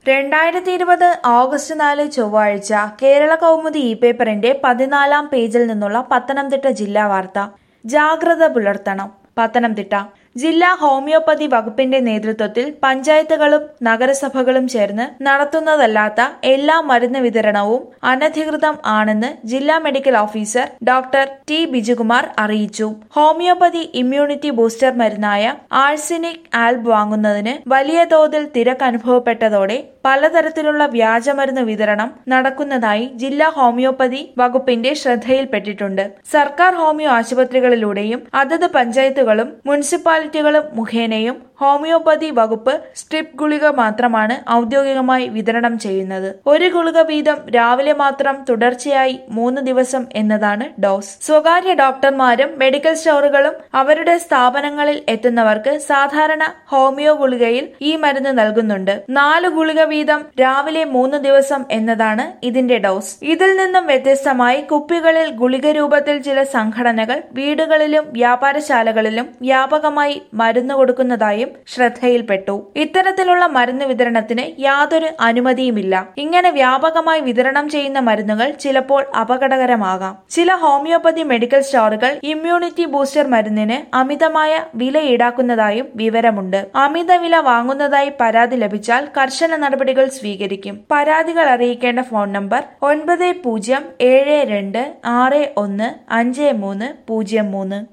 രണ്ടായിരത്തി ഇരുപത് ഓഗസ്റ്റ് നാല് ചൊവ്വാഴ്ച കേരള കൗമുദി ഇ പേപ്പറിന്റെ പതിനാലാം പേജിൽ നിന്നുള്ള പത്തനംതിട്ട ജില്ലാ വാർത്ത ജാഗ്രത പുലർത്തണം പത്തനംതിട്ട ജില്ലാ ഹോമിയോപ്പതി വകുപ്പിന്റെ നേതൃത്വത്തിൽ പഞ്ചായത്തുകളും നഗരസഭകളും ചേർന്ന് നടത്തുന്നതല്ലാത്ത എല്ലാ മരുന്ന് വിതരണവും അനധികൃതം ആണെന്ന് ജില്ലാ medical officer doctor T Bijukumar അറിയിച്ചു ഹോമിയോപ്പതി ഇമ്മ്യൂണിറ്റി ബൂസ്റ്റർ മരുന്നായ ആഴ്സിനിക് ആൽബ് വാങ്ങുന്നതിന് വലിയ തോതിൽ തിരക്ക് അനുഭവപ്പെട്ടതോടെ പലതരത്തിലുള്ള വ്യാജമരുന്ന് വിതരണം നടക്കുന്നതായി ജില്ലാ ഹോമിയോപ്പതി വകുപ്പിന്റെ ശ്രദ്ധയിൽപ്പെട്ടിട്ടുണ്ട് സർക്കാർ ഹോമിയോ ആശുപത്രികളിലൂടെയും അതത് പഞ്ചായത്തുകളും മുനിസിപ്പാലിറ്റികളും മുഖേനയും ഹോമിയോപ്പതി വകുപ്പ് സ്ട്രിപ്പ് ഗുളിക മാത്രമാണ് ഔദ്യോഗികമായി വിതരണം ചെയ്യുന്നത് ഒരു ഗുളിക വീതം രാവിലെ മാത്രം തുടർച്ചയായി മൂന്ന് ദിവസം എന്നതാണ് ഡോസ് സ്വകാര്യ ഡോക്ടർമാരും മെഡിക്കൽ സ്റ്റോറുകളും അവരുടെ സ്ഥാപനങ്ങളിൽ എത്തുന്നവർക്ക് സാധാരണ ഹോമിയോ ഗുളികയിൽ ഈ മരുന്ന് നൽകുന്നുണ്ട് നാല് ഗുളിക വീതം രാവിലെ മൂന്ന് ദിവസം എന്നതാണ് ഇതിന്റെ ഡോസ് ഇതിൽ നിന്നും വ്യത്യസ്തമായി കുപ്പികളിൽ ഗുളിക രൂപത്തിൽ ചില സംഘടനകൾ വീടുകളിലും വ്യാപാരശാലകളിലും വ്യാപകമായി മരുന്ന് കൊടുക്കുന്നതായും ശ്രദ്ധയിൽപ്പെട്ടു ഇത്തരത്തിലുള്ള മരുന്ന് വിതരണത്തിന് യാതൊരു അനുമതിയുമില്ല ഇങ്ങനെ വ്യാപകമായി വിതരണം ചെയ്യുന്ന മരുന്നുകൾ ചിലപ്പോൾ അപകടകരമാകാം ചില ഹോമിയോപ്പതി മെഡിക്കൽ സ്റ്റോറുകൾ ഇമ്മ്യൂണിറ്റി ബൂസ്റ്റർ മരുന്നിന് അമിതമായ വില ഈടാക്കുന്നതായും വിവരമുണ്ട് അമിത വില വാങ്ങുന്നതായി പരാതി ലഭിച്ചാൽ കർശന നടപടികൾ സ്വീകരിക്കും പരാതികൾ അറിയിക്കേണ്ട ഫോൺ നമ്പർ ഒൻപത് പൂജ്യം ഏഴ് രണ്ട് ആറ് ഒന്ന് അഞ്ച് മൂന്ന് പൂജ്യം മൂന്ന്